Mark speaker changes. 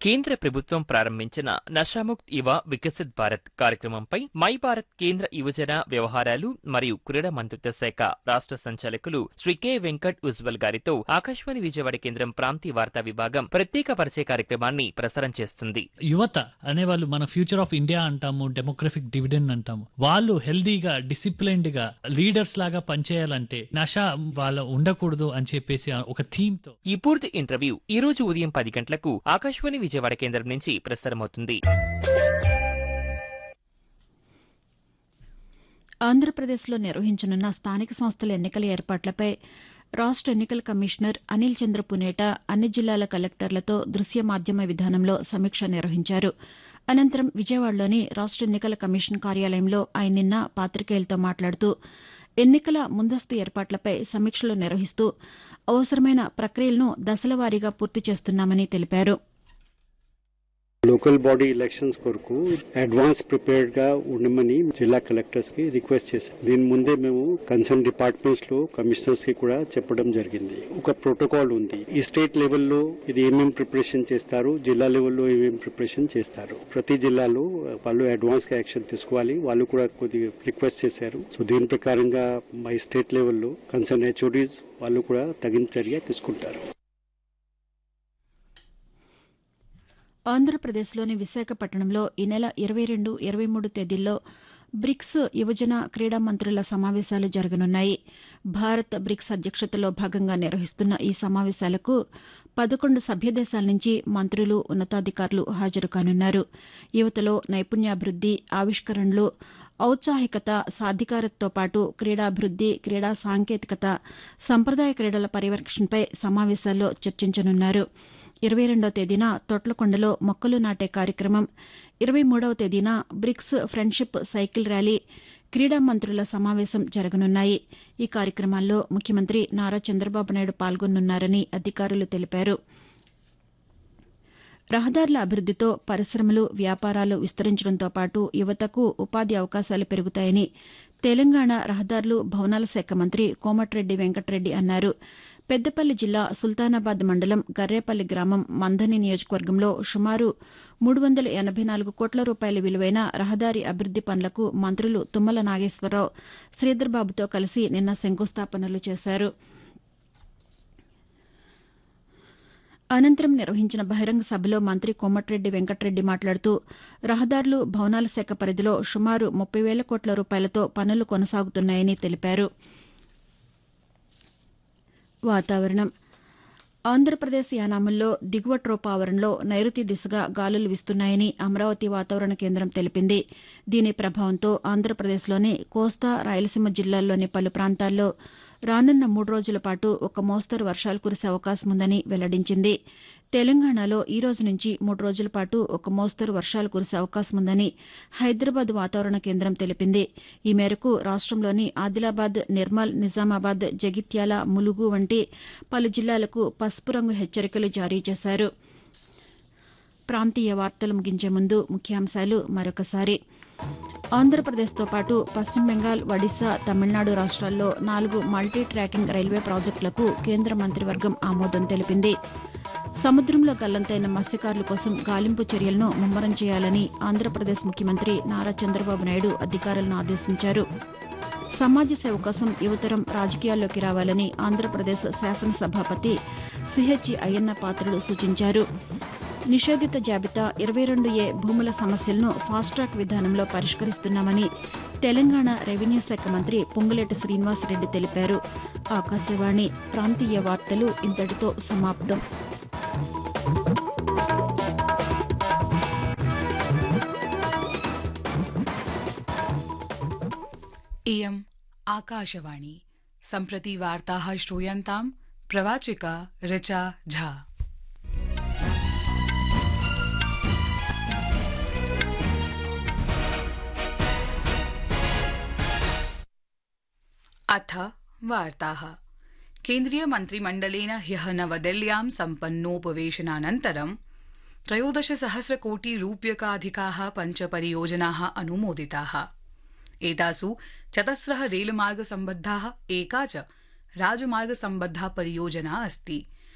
Speaker 1: కేంద్ర ప్రభుత్వం ప్రారంభించిన నషాముక్త్ యువ వికసిత్ భారత్ కార్యక్రమంపై మై భారత్ కేంద్ర యువజన వ్యవహారాలు మరియు క్రీడా మంత్రిత్వ శాఖ రాష్ట్ర సంచాలకులు శ్రీ కె వెంకట్ ఉజ్వల్ గారితో ఆకాశవాణి విజయవాడ కేంద్రం ప్రాంతీయ వార్తా విభాగం ప్రత్యేక పరిచయ కార్యక్రమాన్ని ప్రసారం చేస్తుంది
Speaker 2: యువత అనేవాళ్ళు మన ఫ్యూచర్ ఆఫ్ ఇండియా అంటాము డెమోగ్రఫిక్ డివిడెండ్ అంటాము వాళ్ళు హెల్దీగా డిసిప్లైన్డ్ గా లీడర్స్ లాగా పనిచేయాలంటే నష వాళ్ళ ఉండకూడదు అని చెప్పేసి ఒక థీమ్ తో
Speaker 1: ఈ పూర్తి ఇంటర్వ్యూ ఈ రోజు ఉదయం పది గంటలకు ఆకాశవాణి విజయవాడ కేంద్రం నుంచి ప్రసారమవుతుంది
Speaker 3: ఆంధ్రప్రదేశ్లో నిర్వహించనున్న స్థానిక సంస్థల ఎన్నికల ఏర్పాట్లపై రాష్ట్ర ఎన్నికల కమిషనర్ అనిల్ చంద్ర పునేట అన్ని జిల్లాల కలెక్టర్లతో దృశ్య మాధ్యమ విధానంలో సమీక్ష నిర్వహించారు అనంతరం విజయవాడలోని రాష్ట్ర ఎన్నికల కమిషన్ కార్యాలయంలో ఆయన నిన్న పాతికేయులతో మాట్లాడుతూ ఎన్నికల ముందస్తు ఏర్పాట్లపై సమీక్షలు నిర్వహిస్తూ అవసరమైన ప్రక్రియలను దశలవారీగా పూర్తి చేస్తున్నామని తెలిపారు
Speaker 4: లోకల్ బాడీ ఎలక్షన్స్ కొరకు అడ్వాన్స్ ప్రిపేర్డ్ గా ఉండమని జిల్లా కలెక్టర్స్ కి రిక్వెస్ట్ చేశాం దీని ముందే మేము కన్సర్న్ డిపార్ట్మెంట్స్ లో కమిషనర్స్ కి కూడా చెప్పడం జరిగింది ఒక ప్రోటోకాల్ ఉంది ఈ స్టేట్ లెవెల్లో ఇది ఏమేమి ప్రిపరేషన్ చేస్తారు జిల్లా లెవెల్లో ఏమేమి ప్రిపరేషన్ చేస్తారు ప్రతి జిల్లాలో వాళ్ళు అడ్వాన్స్ గా యాక్షన్ తీసుకోవాలి వాళ్ళు కూడా కొద్దిగా రిక్వెస్ట్ చేశారు సో దీని ప్రకారంగా మై స్టేట్ లెవెల్లో కన్సర్న్ హెచ్ఓడీస్ వాళ్ళు కూడా తగిన చర్య తీసుకుంటారు
Speaker 3: ఆంధ్రప్రదేశ్లోని విశాఖపట్నంలో ఈ నెల ఇరవై రెండు ఇరవై మూడు తేదీల్లో బ్రిక్స్ యువజన క్రీడా మంత్రుల సమావేశాలు జరగనున్నాయి భారత్ బ్రిక్స్ అధ్యక్షతలో భాగంగా నిర్వహిస్తున్న ఈ సమావేశాలకు పదకొండు సభ్యదేశాల నుంచి మంత్రులు ఉన్నతాధికారులు హాజరు కానున్నారు యువతలో నైపుణ్యాభివృద్ది ఆవిష్కరణలు ఔత్సాహికత సాధికారతతో పాటు క్రీడాభివృద్ది క్రీడా సాంకేతికత సంప్రదాయ క్రీడల పరిరక్షణపై సమావేశాల్లో చర్చించనున్నారు ఇరవై రెండవ తేదీన తొట్లకొండలో మొక్కలు నాటే కార్యక్రమం ఇరవై మూడవ తేదీన బ్రిక్స్ ఫ్రెండ్షిప్ సైకిల్ ర్యాలీ క్రీడా మంత్రుల సమావేశం జరగనున్నాయి ఈ కార్యక్రమాల్లో ముఖ్యమంత్రి నారా చంద్రబాబు నాయుడు పాల్గొనున్నారని అధికారులు తెలిపారు రహదారుల అభివృద్దితో పరిశ్రమలు వ్యాపారాలు విస్తరించడంతో పాటు యువతకు ఉపాధి అవకాశాలు పెరుగుతాయని తెలంగాణ రహదారులు భవనాల శాఖ మంత్రి కోమటిరెడ్డి వెంకటరెడ్డి అన్నారు పెద్దపల్లి జిల్లా సుల్తానాబాద్ మండలం గర్రేపల్లి గ్రామం మంథని నియోజకవర్గంలో సుమారు మూడు వందల ఎనబై నాలుగు కోట్ల రూపాయల విలువైన రహదారి అభివృద్ది పనులకు మంత్రులు తుమ్మల నాగేశ్వరరావు శ్రీధర్బాబుతో కలిసి నిన్న శంకుస్థాపనలు చేశారు అనంతరం నిర్వహించిన బహిరంగ సభలో మంత్రి కోమటిరెడ్డి వెంకటరెడ్డి మాట్లాడుతూ రహదారులు భవనాల శాఖ పరిధిలో సుమారు ముప్పై వేల కోట్ల రూపాయలతో పనులు కొనసాగుతున్నాయని తెలిపారు వాతావరణం ఆంధ్రప్రదేశ్ యానాముల్లో దిగువ ట్రోపావరణలో నైరుతి దిశగా గాలులు వీస్తున్నాయని అమరావతి వాతావరణ కేంద్రం తెలిపింది దీని ప్రభావంతో ఆంధ్రప్రదేశ్లోని కోస్తా రాయలసీమ జిల్లాల్లోని పలు ప్రాంతాల్లో రానున్న మూడు రోజుల పాటు ఒక మోస్తరు వర్షాలు కురిసే అవకాశం ఉందని వెల్లడించింది తెలంగాణలో ఈ రోజు నుంచి మూడు రోజుల పాటు ఒక మోస్తరు వర్షాలు కురిసే అవకాశం ఉందని హైదరాబాద్ వాతావరణ కేంద్రం తెలిపింది ఈ మేరకు రాష్టంలోని ఆదిలాబాద్ నిర్మల్ నిజామాబాద్ జగిత్యాల ములుగు వంటి పలు జిల్లాలకు పసుపు రంగు హెచ్చరికలు జారీ చేశారు ప్రాంతీయ వార్తలు ముగించే ముందు ముఖ్యాంశాలు మరొకసారి ఆంధ్రప్రదేశ్తో పాటు పశ్చిమ బెంగాల్ ఒడిశా తమిళనాడు రాష్ట్రాల్లో నాలుగు మల్టీ ట్రాకింగ్ రైల్వే ప్రాజెక్టులకు కేంద్ర మంత్రివర్గం ఆమోదం తెలిపింది సముద్రంలో గల్లంతైన మత్స్యకారుల కోసం గాలింపు చర్యలను ముమ్మరం చేయాలని ఆంధ్రప్రదేశ్ ముఖ్యమంత్రి నారా చంద్రబాబు నాయుడు అధికారులను ఆదేశించారు సమాజ సేవ కోసం యువతరం రాజకీయాల్లోకి రావాలని ఆంధ్రప్రదేశ్ శాసనసభాపతి సిహెచ్ అయ్యన్న పాత్రుడు సూచించారు నిషేధిత జాబితా ఇరవై రెండు ఏ భూముల సమస్యలను ఫాస్ట్ ట్రాక్ విధానంలో పరిష్కరిస్తున్నామని తెలంగాణ రెవెన్యూ శాఖ మంత్రి పొంగులేటి శ్రీనివాసరెడ్డి తెలిపారు ఆకాశవాణి ప్రాంతీయ వార్తలు ఇంతటితో సమాప్తం
Speaker 5: इयम् आकाशवाणी सम्प्रति वार्ताः श्रूयन्ताम् प्रवाचिका ऋचा झा अथ वार्ताः केन्द्रीयमन्त्रिमण्डलेन ह्यः नवदिल्ल्यां सम्पन्नोपवेशनानन्तरं त्रयोदशसहस्रकोटिरूप्यकाधिकाः पञ्चपरियोजनाः अनुमोदिताः एतासु चतस्रः रेलमार्गसम्बद्धाः एका च राजमार्गसम्बद्धा परियोजना अस्ति